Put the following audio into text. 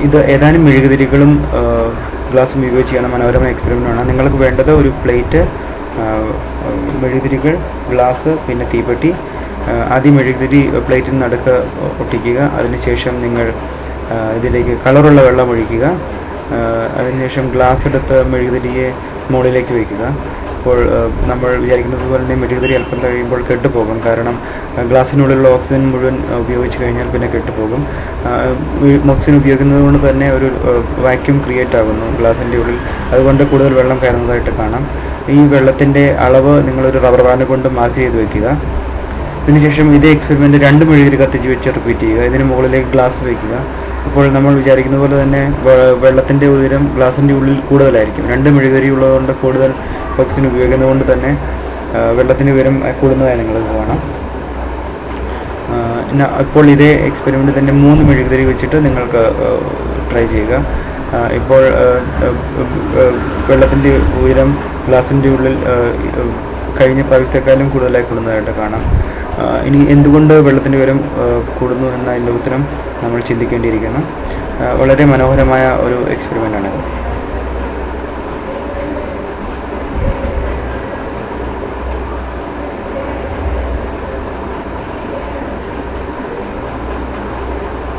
ഇത് ഏതാനും മെഴുകുതിരികളും ഗ്ലാസും ഉപയോഗിച്ച് ചെയ്യുന്ന മനോഹരമായ എക്സ്പെരിമെൻ്റ് ആണ് നിങ്ങൾക്ക് വേണ്ടത് ഒരു പ്ലേറ്റ് മെഴുകുതിരികൾ ഗ്ലാസ് പിന്നെ തീപ്പെട്ടി ആ, ആദ്യം മെഴുകുതിരി പ്ലേറ്റിന് നടുക്ക് ഒട്ടിക്കുക അതിനുശേഷം നിങ്ങൾ ആ, ഇതിലേക്ക് കളറുള്ള വെള്ളം ഒഴിക്കുക ആ, അതിനുശേഷം ഗ്ലാസ് എടുത്ത് മെഴുകുതിരിയെ മുകളിലേക്ക് വയ്ക്കുക അപ്പോൾ ആ, നമ്മൾ വിചാരിക്കുന്നത് പോലെ തന്നെ മെഴുകുതിരി അല്പം കഴിയുമ്പോൾ കെട്ടുപോകും കാരണം ആ, ഗ്ലാസ്സിനുള്ളിലുള്ള ഓക്സിജൻ മുഴുവൻ ആ, ഉപയോഗിച്ച് കഴിഞ്ഞാൽ പിന്നെ കെട്ടുപോകും ആ, ഈ ഓക്സിജൻ ഉപയോഗിക്കുന്നത് കൊണ്ട് തന്നെ ഒരു വാക്യൂം ക്രിയേറ്റ് ആകുന്നു ഗ്ലാസിൻ്റെ ഉള്ളിൽ അതുകൊണ്ട് കൂടുതൽ വെള്ളം കയറുന്നതായിട്ട് കാണാം ഈ വെള്ളത്തിൻ്റെ അളവ് നിങ്ങളൊരു റബ്ബർ ബാൻഡ് കൊണ്ട് മാർക്ക് ചെയ്ത് വെക്കുക ഇതിനുശേഷം ഇതേ എക്സ്പെരിമെൻ്റ് രണ്ട് മെഴുകുതിരി കത്തിച്ച് വെച്ച് റിപ്പീറ്റ് ചെയ്യുക ഇതിന് മുകളിലേക്ക് ഗ്ലാസ് വയ്ക്കുക അപ്പോൾ നമ്മൾ വിചാരിക്കുന്ന പോലെ തന്നെ വെ- വെള്ളത്തിൻ്റെ ഉയരം ഗ്ലാസിൻ്റെ ഉള്ളിൽ കൂടുതലായിരിക്കും രണ്ട് മെഴുകുതിരി ഉള്ളതുകൊണ്ട് കൂടുതൽ ഓക്സിജൻ ഉപയോഗിക്കുന്നതുകൊണ്ട് തന്നെ ആ, വെള്ളത്തിൻ്റെ ഉയരം ആ, കൂടുന്നതായി നിങ്ങൾക്ക് കാണാം ആ, ഇന്ന ഇപ്പോൾ ഇതേ എക്സ്പെരിമെൻ്റ് തന്നെ മൂന്ന് മെഴുകുതിരി വെച്ചിട്ട് നിങ്ങൾക്ക് ട്രൈ ചെയ്യുക ആ, ഇപ്പോൾ വെള്ളത്തിൻ്റെ ഉയരം ഗ്ലാസിൻ്റെ ഉള്ളിൽ ആ, ഈ, കഴിഞ്ഞ പ്രാവശ്യത്തെക്കാളും കൂടുതലായി കൂടുന്നതായിട്ട് കാണാം ആ, ഇനി എന്തുകൊണ്ട് വെള്ളത്തിൻ്റെ ഉയരം ആ, കൂടുന്നു എന്നതിൻ്റെ ഉത്തരം നമ്മൾ ചിന്തിക്കേണ്ടിയിരിക്കുന്നു ആ, വളരെ മനോഹരമായ ഒരു എക്സ്പെരിമെൻ്റാണിത്